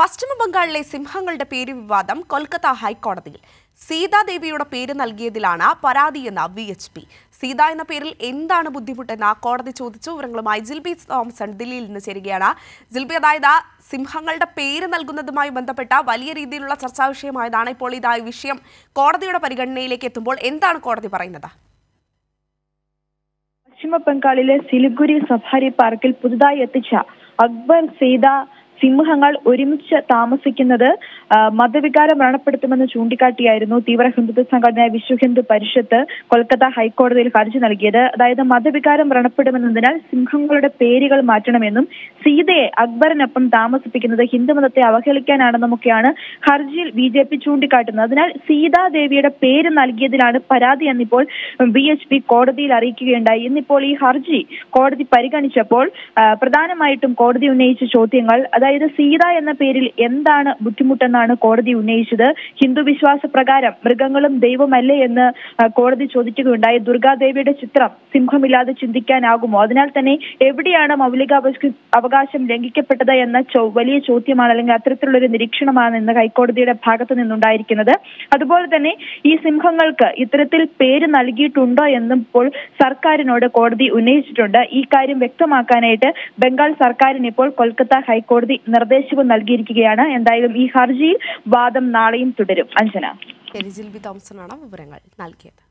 പശ്ചിമ ബംഗാളിലെ സിംഹങ്ങളുടെ പേര് വിവാദം കൊൽക്കത്ത ഹൈക്കോടതിയിൽ സീതാദേവിയുടെ പേര് നൽകിയതിലാണ് പരാതിയെന്ന വി എച്ച് പി സീത എന്ന പേരിൽ എന്താണ് ബുദ്ധിമുട്ടെന്ന് കോടതി ചോദിച്ചു വിവരങ്ങളുമായി ജിൽബി തോമസൺ ദില്ലിയിൽ നിന്ന് ചേരുകയാണ് ജിൽബി അതായത് സിംഹങ്ങളുടെ പേര് നൽകുന്നതുമായി ബന്ധപ്പെട്ട വലിയ രീതിയിലുള്ള ചർച്ചാ വിഷയമായതാണ് ഇപ്പോൾ ഇതാ ഈ വിഷയം കോടതിയുടെ പരിഗണനയിലേക്ക് എത്തുമ്പോൾ എന്താണ് കോടതി പറയുന്നത് പശ്ചിമ ബംഗാളിലെ സിലിഗുരി സഫാരി പാർക്കിൽ പുതുതായി എത്തിച്ച അക്ബർ സീത സിംഹങ്ങൾ ഒരുമിച്ച് താമസിക്കുന്നത് ആ, മതവികാരം വ്രണപ്പെടുത്തുമെന്ന് ചൂണ്ടിക്കാട്ടിയായിരുന്നു തീവ്ര ഹിന്ദുത്വ സംഘടന വിശ്വ ഹിന്ദു പരിഷത്ത് കൊൽക്കത്ത ഹൈക്കോടതിയിൽ ഹർജി നൽകിയത് അതായത് മതവികാരം വ്രണപ്പെടുമെന്നതിനാൽ സിംഹങ്ങളുടെ പേരുകൾ മാറ്റണമെന്നും സീതയെ അക്ബറിനൊപ്പം താമസിപ്പിക്കുന്നത് ഹിന്ദുമതത്തെ അവഹേളിക്കാനാണെന്നുമൊക്കെയാണ് ഹർജിയിൽ ബി ജെ പി ചൂണ്ടിക്കാട്ടുന്നത് അതിനാൽ സീതാദേവിയുടെ പേര് നൽകിയതിലാണ് പരാതി എന്നിപ്പോൾ ബി എച്ച് പി കോടതിയിൽ അറിയിക്കുകയുണ്ടായി ഇന്നിപ്പോൾ ഈ ഹർജി കോടതി പരിഗണിച്ചപ്പോൾ ആ, പ്രധാനമായിട്ടും കോടതി ഉന്നയിച്ച ചോദ്യങ്ങൾ അതായത് സീത എന്ന പേരിൽ എന്താണ് ബുദ്ധിമുട്ടെന്നാണ് കോടതി ഉന്നയിച്ചത് ഹിന്ദു വിശ്വാസ പ്രകാരം മൃഗങ്ങളും ദൈവമല്ലേ എന്ന് ആ, കോടതി ചോദിക്കുകയുണ്ടായി ദുർഗാദേവിയുടെ ചിത്രം സിംഹമില്ലാതെ ചിന്തിക്കാനാകുമോ അതിനാൽ തന്നെ എവിടെയാണ് മൗലിക അവകാശ- അവകാശം ലംഘിക്കപ്പെട്ടത് എന്ന ചോ- വലിയ ചോദ്യമാണ് അല്ലെങ്കിൽ അത്തരത്തിലുള്ള ഒരു നിരീക്ഷണമാണ് ഇന്ന് ഹൈക്കോടതിയുടെ ഭാഗത്തു നിന്നുണ്ടായിരിക്കുന്നത് അതുപോലെ തന്നെ ഈ സിംഹങ്ങൾക്ക് ഇത്തരത്തിൽ പേര് നൽകിയിട്ടുണ്ടോ എന്നും ഇപ്പോൾ സർക്കാരിനോട് കോടതി ഉന്നയിച്ചിട്ടുണ്ട് ഈ കാര്യം വ്യക്തമാക്കാനായിട്ട് ബംഗാൾ സർക്കാരിന് ഇപ്പോൾ കൊൽക്കത്ത ഹൈക്കോടതി നിർദ്ദേശവും നൽകിയിരിക്കുകയാണ് എന്തായാലും ഈ ഹർജിയിൽ വാദം നാളെയും തുടരും അഞ്ജന ശരി ജിൽബി തോമസണാണ് വിവരങ്ങൾ നൽകിയത്